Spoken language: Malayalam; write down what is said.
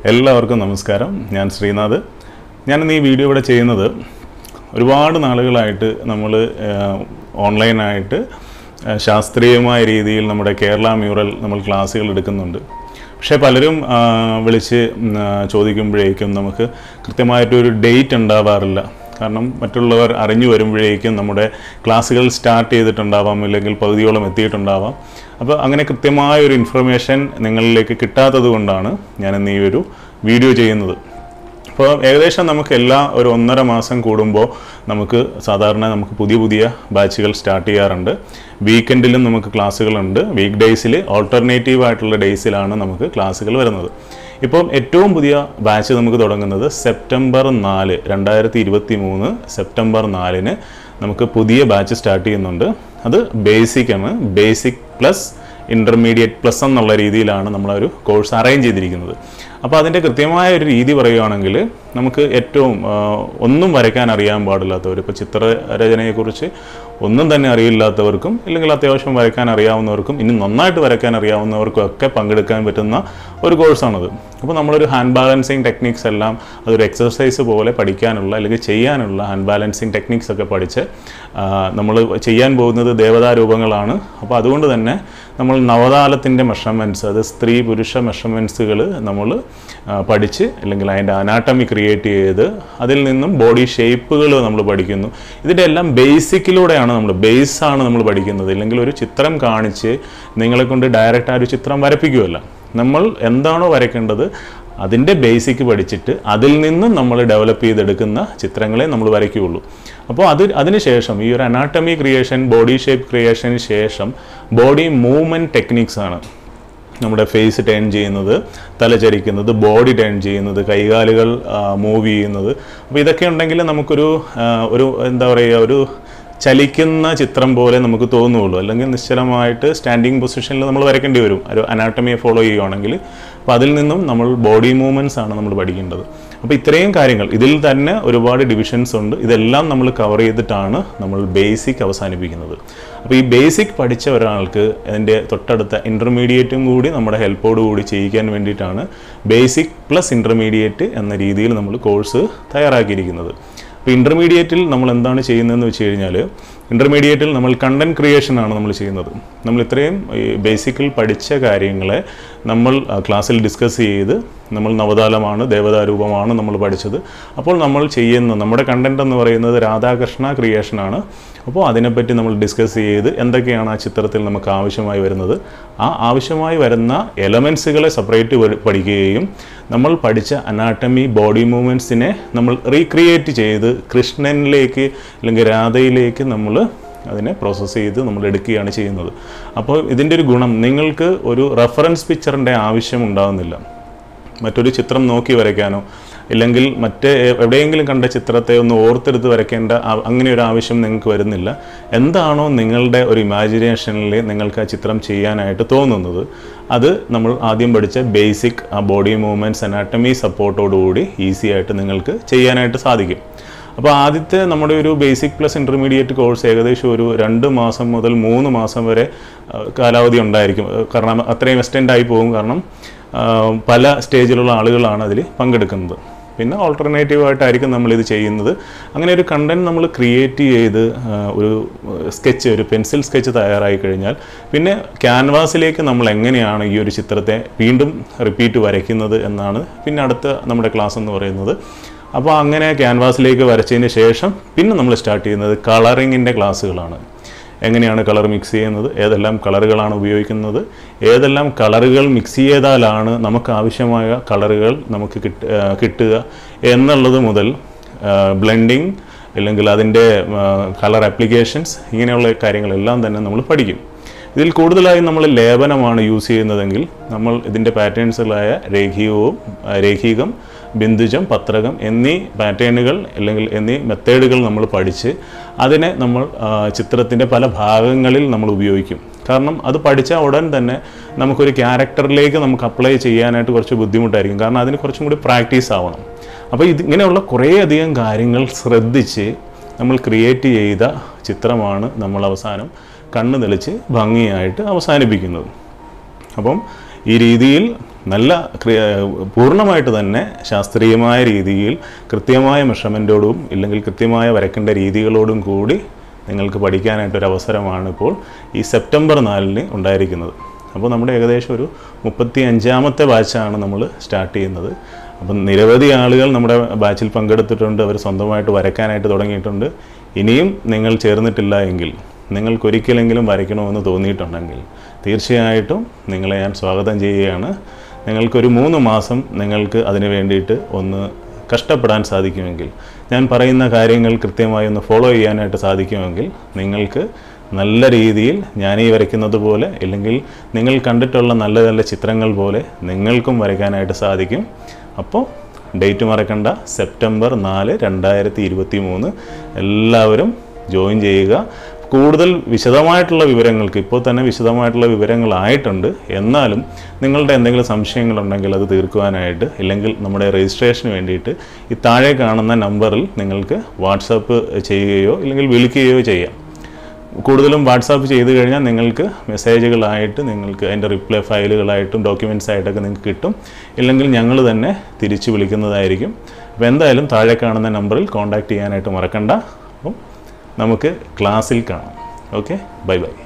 എല്ലാവർക്കും നമസ്കാരം ഞാൻ ശ്രീനാഥ് ഞാനിന്ന് ഈ വീഡിയോ ഇവിടെ ചെയ്യുന്നത് ഒരുപാട് നാളുകളായിട്ട് നമ്മൾ ഓൺലൈനായിട്ട് ആ, ശാസ്ത്രീയമായ രീതിയിൽ നമ്മുടെ കേരള മ്യൂറൽ നമ്മൾ ക്ലാസ്സുകൾ എടുക്കുന്നുണ്ട് പക്ഷേ പലരും ആ, വിളിച്ച് ഉം, ആ, ചോദിക്കുമ്പോഴേക്കും നമുക്ക് കൃത്യമായിട്ടൊരു ഡേറ്റ് ഉണ്ടാവാറില്ല കാരണം മറ്റുള്ളവർ അറിഞ്ഞു വരുമ്പോഴേക്കും നമ്മുടെ ക്ലാസ്സുകൾ സ്റ്റാർട്ട് ചെയ്തിട്ടുണ്ടാവാം അല്ലെങ്കിൽ പകുതിയോളം എത്തിയിട്ടുണ്ടാവാം അപ്പോൾ അങ്ങനെ കൃത്യമായ ഒരു ഇൻഫർമേഷൻ നിങ്ങളിലേക്ക് കിട്ടാത്തത് കൊണ്ടാണ് ഞാനിന്ന് ഈ ഒരു വീഡിയോ ചെയ്യുന്നത് അപ്പോൾ ഏകദേശം നമുക്ക് എല്ലാ ഒരു ഒന്നര മാസം കൂടുമ്പോൾ നമുക്ക് സാധാരണ നമുക്ക് പുതിയ പുതിയ ബാച്ചുകൾ സ്റ്റാർട്ട് ചെയ്യാറുണ്ട് വീക്കെൻഡിലും നമുക്ക് ക്ലാസ്സുകളുണ്ട് വീക്ക് ഡേയ്സിൽ ഓൾട്ടർനേറ്റീവ് ആയിട്ടുള്ള ഡേയ്സിലാണ് നമുക്ക് ക്ലാസ്സുകൾ വരുന്നത് ഇപ്പം ഏറ്റവും പുതിയ ബാച്ച് നമുക്ക് തുടങ്ങുന്നത് സെപ്റ്റംബർ നാല് രണ്ടായിരത്തി ഇരുപത്തി മൂന്ന് സെപ്റ്റംബർ നാലിന് നമുക്ക് പുതിയ ബാച്ച് സ്റ്റാർട്ട് ചെയ്യുന്നുണ്ട് അത് ബേസിക് ആണ് ബേസിക് പ്ലസ് ഇൻ്റർമീഡിയറ്റ് പ്ലസ് എന്നുള്ള രീതിയിലാണ് നമ്മളൊരു കോഴ്സ് അറേഞ്ച് ചെയ്തിരിക്കുന്നത് അപ്പോൾ അതിൻ്റെ കൃത്യമായ ഒരു രീതി പറയുകയാണെങ്കിൽ നമുക്ക് ഏറ്റവും ആ, ഒന്നും വരയ്ക്കാൻ അറിയാൻ പാടില്ലാത്തവർ ഇപ്പോൾ ചിത്രരചനയെക്കുറിച്ച് ഒന്നും തന്നെ അറിയില്ലാത്തവർക്കും ഇല്ലെങ്കിൽ അത്യാവശ്യം വരയ്ക്കാൻ അറിയാവുന്നവർക്കും ഇനി നന്നായിട്ട് വരയ്ക്കാൻ അറിയാവുന്നവർക്കും ഒക്കെ പങ്കെടുക്കാൻ പറ്റുന്ന ഒരു കോഴ്സാണത് അപ്പോൾ നമ്മളൊരു ഹാൻഡ് ബാലൻസിങ് ടെക്നിക്സ് എല്ലാം അതൊരു എക്സസൈസ് പോലെ പഠിക്കാനുള്ള അല്ലെങ്കിൽ ചെയ്യാനുള്ള ഹാൻഡ് ബാലൻസിങ് ടെക്നിക്സ് ഒക്കെ പഠിച്ച് നമ്മൾ ചെയ്യാൻ പോകുന്നത് ദേവതാ രൂപങ്ങളാണ് അപ്പോൾ അതുകൊണ്ട് തന്നെ നമ്മൾ നവതാലത്തിൻ്റെ മെഷർമെൻറ്റ്സ് അത് സ്ത്രീ പുരുഷ മെഷർമെൻറ്റ്സുകൾ നമ്മൾ പഠിച്ച് അല്ലെങ്കിൽ അതിൻ്റെ അനാട്ടമി ക്രിയേറ്റ് ചെയ്ത് അതിൽ നിന്നും ബോഡി ഷേപ്പുകൾ നമ്മൾ പഠിക്കുന്നു ഇതിൻ്റെ എല്ലാം ബേസിക്കിലൂടെയാണ് നമ്മൾ ബേസാണ് നമ്മൾ പഠിക്കുന്നത് ഇല്ലെങ്കിൽ ഒരു ചിത്രം കാണിച്ച് നിങ്ങളെ കൊണ്ട് ഡയറക്റ്റ് ആ ഒരു ചിത്രം വരപ്പിക്കുകയല്ല നമ്മൾ എന്താണോ വരയ്ക്കേണ്ടത് അതിൻ്റെ ബേസിക് പഠിച്ചിട്ട് അതിൽ നിന്നും നമ്മൾ ഡെവലപ്പ് ചെയ്തെടുക്കുന്ന ചിത്രങ്ങളെ നമ്മൾ വരയ്ക്കുകയുള്ളൂ അപ്പോൾ അത് അതിനുശേഷം ഈ ഒരു അനാട്ടമി ക്രിയേഷൻ ബോഡി ഷേപ്പ് ക്രിയേഷന് ശേഷം ബോഡി മൂവ്മെൻറ്റ് ടെക്നിക്സ് ആണ് നമ്മുടെ ഫേസ് ടേൺ ചെയ്യുന്നത് തല ചരിക്കുന്നത് ബോഡി ടേൺ ചെയ്യുന്നത് കൈകാലുകൾ മൂവ് ചെയ്യുന്നത് അപ്പോൾ ഇതൊക്കെ ഉണ്ടെങ്കിൽ നമുക്കൊരു ആ, ഒരു എന്താ പറയുക ഒരു ചലിക്കുന്ന ചിത്രം പോലെ നമുക്ക് തോന്നുകയുള്ളൂ അല്ലെങ്കിൽ നിശ്ചലമായിട്ട് സ്റ്റാൻഡിങ് പൊസിഷനിൽ നമ്മൾ വരയ്ക്കേണ്ടി വരും ഒരു അനാട്ടമിയെ ഫോളോ ചെയ്യുകയാണെങ്കിൽ അപ്പോൾ അതിൽ നിന്നും നമ്മൾ ബോഡി മൂവ്മെൻറ്റ്സ് ആണ് നമ്മൾ പഠിക്കേണ്ടത് അപ്പോൾ ഇത്രയും കാര്യങ്ങൾ ഇതിൽ തന്നെ ഒരുപാട് ഡിവിഷൻസ് ഉണ്ട് ഇതെല്ലാം നമ്മൾ കവർ ചെയ്തിട്ടാണ് നമ്മൾ ബേസിക് അവസാനിപ്പിക്കുന്നത് അപ്പോൾ ഈ ബേസിക് പഠിച്ച ഒരാൾക്ക് അതിൻ്റെ തൊട്ടടുത്ത ഇൻ്റർമീഡിയറ്റും കൂടി നമ്മുടെ ഹെൽപ്പോട് കൂടി ചെയ്യിക്കാൻ വേണ്ടിയിട്ടാണ് ബേസിക് പ്ലസ് ഇൻ്റർമീഡിയറ്റ് എന്ന രീതിയിൽ നമ്മൾ കോഴ്സ് തയ്യാറാക്കിയിരിക്കുന്നത് അപ്പോൾ ഇൻ്റർമീഡിയറ്റിൽ നമ്മൾ എന്താണ് ചെയ്യുന്നതെന്ന് വെച്ച് കഴിഞ്ഞാൽ ഇൻ്റർമീഡിയറ്റിൽ നമ്മൾ കണ്ടൻറ് ക്രിയേഷൻ ആണ് നമ്മൾ ചെയ്യുന്നത് നമ്മൾ ഇത്രയും ഈ ബേസിക്കിൽ പഠിച്ച കാര്യങ്ങളെ നമ്മൾ ആ, ക്ലാസ്സിൽ ഡിസ്കസ് ചെയ്ത് നമ്മൾ നവതാലമാണ് ദേവതാരൂപമാണ് നമ്മൾ പഠിച്ചത് അപ്പോൾ നമ്മൾ ചെയ്യുന്ന നമ്മുടെ കണ്ടൻറ് എന്ന് പറയുന്നത് രാധാകൃഷ്ണ ക്രിയേഷനാണ് അപ്പോൾ അതിനെപ്പറ്റി നമ്മൾ ഡിസ്കസ് ചെയ്ത് എന്തൊക്കെയാണ് ആ ചിത്രത്തിൽ നമുക്ക് ആവശ്യമായി വരുന്നത് ആ ആവശ്യമായി വരുന്ന എലമെൻസുകളെ സെപ്പറേറ്റ് പഠിക്കുകയും നമ്മൾ പഠിച്ച അനാട്ടമി ബോഡി മൂവ്മെൻറ്റ്സിനെ നമ്മൾ റീക്രിയേറ്റ് ചെയ്ത് കൃഷ്ണനിലേക്ക് അല്ലെങ്കിൽ രാധയിലേക്ക് നമ്മൾ അതിനെ പ്രോസസ്സ് ചെയ്ത് നമ്മൾ എടുക്കുകയാണ് ചെയ്യുന്നത് അപ്പോൾ ഇതിൻ്റെ ഒരു ഗുണം നിങ്ങൾക്ക് ഒരു റെഫറൻസ് പിക്ചറിൻ്റെ ആവശ്യം ഉണ്ടാകുന്നില്ല മറ്റൊരു ചിത്രം നോക്കി വരയ്ക്കാനോ ഇല്ലെങ്കിൽ മറ്റേ എവിടെയെങ്കിലും കണ്ട ചിത്രത്തെ ഒന്ന് ഓർത്തെടുത്ത് വരയ്ക്കേണ്ട ആ- അങ്ങനെ ഒരു ആവശ്യം നിങ്ങൾക്ക് വരുന്നില്ല എന്താണോ നിങ്ങളുടെ ഒരു ഇമാജിനേഷനിൽ നിങ്ങൾക്ക് ആ ചിത്രം ചെയ്യാനായിട്ട് തോന്നുന്നത് അത് നമ്മൾ ആദ്യം പഠിച്ച ബേസിക് ആ ബോഡി മൂവ്മെൻറ്റ്സ് അനാട്ടമി സപ്പോർട്ടോടുകൂടി ഈസി ആയിട്ട് നിങ്ങൾക്ക് ചെയ്യാനായിട്ട് സാധിക്കും അപ്പോൾ ആദ്യത്തെ നമ്മുടെ ഒരു ബേസിക് പ്ലസ് ഇൻ്റർമീഡിയറ്റ് കോഴ്സ് ഏകദേശം ഒരു രണ്ട് മാസം മുതൽ മൂന്ന് മാസം വരെ ആ, കാലാവധി ഉണ്ടായിരിക്കും ആ, കാരണം അത്രയും എക്സ്റ്റെൻഡ് ആയി പോകും കാരണം ആ, പല സ്റ്റേജിലുള്ള ആളുകളാണ് അതിൽ പങ്കെടുക്കുന്നത് പിന്നെ ഓൾട്ടർനേറ്റീവ് ആയിട്ടായിരിക്കും നമ്മൾ ഇത് ചെയ്യുന്നത് അങ്ങനെ ഒരു കണ്ടന്റ് നമ്മൾ ക്രിയേറ്റ് ചെയ്ത് ആ, ഒരു സ്കെച്ച് ഒരു പെൻസിൽ സ്കെച്ച് തയ്യാറായി കഴിഞ്ഞാൽ പിന്നെ ക്യാൻവാസിലേക്ക് നമ്മൾ എങ്ങനെയാണ് ഈ ഒരു ചിത്രത്തെ വീണ്ടും റിപ്പീറ്റ് വരയ്ക്കുന്നത് എന്നാണ് പിന്നെ അടുത്ത നമ്മുടെ ക്ലാസ് എന്ന് പറയുന്നത് അപ്പോൾ അങ്ങനെ ക്യാൻവാസിലേക്ക് വരച്ചതിന് ശേഷം പിന്നെ നമ്മൾ സ്റ്റാർട്ട് ചെയ്യുന്നത് കളറിങ്ങിൻ്റെ ക്ലാസ്സുകളാണ് എങ്ങനെയാണ് കളർ മിക്സ് ചെയ്യുന്നത് ഏതെല്ലാം കളറുകളാണ് ഉപയോഗിക്കുന്നത് ഏതെല്ലാം കളറുകൾ മിക്സ് ചെയ്താലാണ് നമുക്ക് ആവശ്യമായ കളറുകൾ നമുക്ക് കിട്ട ആ, കിട്ടുക എന്നുള്ളത് മുതൽ ബ്ലെൻഡിങ് അല്ലെങ്കിൽ അതിൻ്റെ കളർ ആപ്ലിക്കേഷൻസ് ഇങ്ങനെയുള്ള കാര്യങ്ങളെല്ലാം തന്നെ നമ്മൾ പഠിക്കും ഇതിൽ കൂടുതലായും നമ്മൾ ലേപനമാണ് യൂസ് ചെയ്യുന്നതെങ്കിൽ നമ്മൾ ഇതിൻ്റെ പാറ്റേൺസുകളായ രേഖീയവും ആ, രേഖീകം ബിന്ദുജം പത്രകം എന്നീ പാറ്റേണുകൾ അല്ലെങ്കിൽ എന്നീ മെത്തേഡുകൾ നമ്മൾ പഠിച്ച് അതിനെ നമ്മൾ ചിത്രത്തിൻ്റെ പല ഭാഗങ്ങളിൽ നമ്മൾ ഉപയോഗിക്കും കാരണം അത് പഠിച്ച ഉടൻ തന്നെ നമുക്കൊരു ക്യാരക്ടറിലേക്ക് നമുക്ക് അപ്ലൈ ചെയ്യാനായിട്ട് കുറച്ച് ബുദ്ധിമുട്ടായിരിക്കും കാരണം അതിന് കുറച്ചും കൂടി പ്രാക്ടീസ് ആവണം അപ്പോൾ ഇത് ഇങ്ങനെയുള്ള കുറേയധികം കാര്യങ്ങൾ ശ്രദ്ധിച്ച് നമ്മൾ ക്രിയേറ്റ് ചെയ്ത ചിത്രമാണ് നമ്മൾ അവസാനം കണ്ണ് തെളിച്ച് ഭംഗിയായിട്ട് അവസാനിപ്പിക്കുന്നത് അപ്പം ഈ രീതിയിൽ നല്ല ക്രിയ പൂർണ്ണമായിട്ട് തന്നെ ശാസ്ത്രീയമായ രീതിയിൽ കൃത്യമായ മെഷർമെൻറ്റോടും ഇല്ലെങ്കിൽ കൃത്യമായ വരയ്ക്കേണ്ട രീതികളോടും കൂടി നിങ്ങൾക്ക് പഠിക്കാനായിട്ടൊരു അവസരമാണ് ഇപ്പോൾ ഈ സെപ്റ്റംബർ നാലിന് ഉണ്ടായിരിക്കുന്നത് അപ്പോൾ നമ്മുടെ ഏകദേശം ഒരു മുപ്പത്തി അഞ്ചാമത്തെ ബാച്ചാണ് നമ്മൾ സ്റ്റാർട്ട് ചെയ്യുന്നത് അപ്പം നിരവധി ആളുകൾ നമ്മുടെ ബാച്ചിൽ പങ്കെടുത്തിട്ടുണ്ട് അവർ സ്വന്തമായിട്ട് വരയ്ക്കാനായിട്ട് തുടങ്ങിയിട്ടുണ്ട് ഇനിയും നിങ്ങൾ ചേർന്നിട്ടില്ല എങ്കിൽ നിങ്ങൾക്കൊരിക്കലെങ്കിലും വരയ്ക്കണമെന്ന് തോന്നിയിട്ടുണ്ടെങ്കിൽ തീർച്ചയായിട്ടും നിങ്ങളെ ഞാൻ സ്വാഗതം ചെയ്യുകയാണ് നിങ്ങൾക്കൊരു മൂന്ന് മാസം നിങ്ങൾക്ക് അതിന് വേണ്ടിയിട്ട് ഒന്ന് കഷ്ടപ്പെടാൻ സാധിക്കുമെങ്കിൽ ഞാൻ പറയുന്ന കാര്യങ്ങൾ കൃത്യമായി ഒന്ന് ഫോളോ ചെയ്യാനായിട്ട് സാധിക്കുമെങ്കിൽ നിങ്ങൾക്ക് നല്ല രീതിയിൽ ഞാൻ ഈ വരയ്ക്കുന്നത് പോലെ ഇല്ലെങ്കിൽ നിങ്ങൾ കണ്ടിട്ടുള്ള നല്ല നല്ല ചിത്രങ്ങൾ പോലെ നിങ്ങൾക്കും വരയ്ക്കാനായിട്ട് സാധിക്കും അപ്പോൾ ഡേറ്റ് മറക്കണ്ട സെപ്റ്റംബർ നാല് രണ്ടായിരത്തി ഇരുപത്തി മൂന്ന് എല്ലാവരും ജോയിൻ ചെയ്യുക കൂടുതൽ വിശദമായിട്ടുള്ള വിവരങ്ങൾക്ക് ഇപ്പോൾ തന്നെ വിശദമായിട്ടുള്ള വിവരങ്ങളായിട്ടുണ്ട് എന്നാലും നിങ്ങളുടെ എന്തെങ്കിലും സംശയങ്ങളുണ്ടെങ്കിൽ അത് തീർക്കുവാനായിട്ട് ഇല്ലെങ്കിൽ നമ്മുടെ രജിസ്ട്രേഷന് വേണ്ടിയിട്ട് ഈ താഴെ കാണുന്ന നമ്പറിൽ നിങ്ങൾക്ക് വാട്സപ്പ് ചെയ്യുകയോ ഇല്ലെങ്കിൽ വിളിക്കുകയോ ചെയ്യാം കൂടുതലും വാട്സാപ്പ് ചെയ്ത് കഴിഞ്ഞാൽ നിങ്ങൾക്ക് മെസ്സേജുകളായിട്ട് നിങ്ങൾക്ക് അതിൻ്റെ റിപ്ലൈ ഫയലുകളായിട്ടും ഡോക്യുമെൻറ്റ്സ് ആയിട്ടൊക്കെ നിങ്ങൾക്ക് കിട്ടും ഇല്ലെങ്കിൽ ഞങ്ങൾ തന്നെ തിരിച്ച് വിളിക്കുന്നതായിരിക്കും അപ്പോൾ എന്തായാലും താഴെ കാണുന്ന നമ്പറിൽ കോൺടാക്റ്റ് ചെയ്യാനായിട്ട് മറക്കണ്ട അപ്പം നമുക്ക് ക്ലാസ്സിൽ കാണാം ഓക്കെ ബൈ ബൈ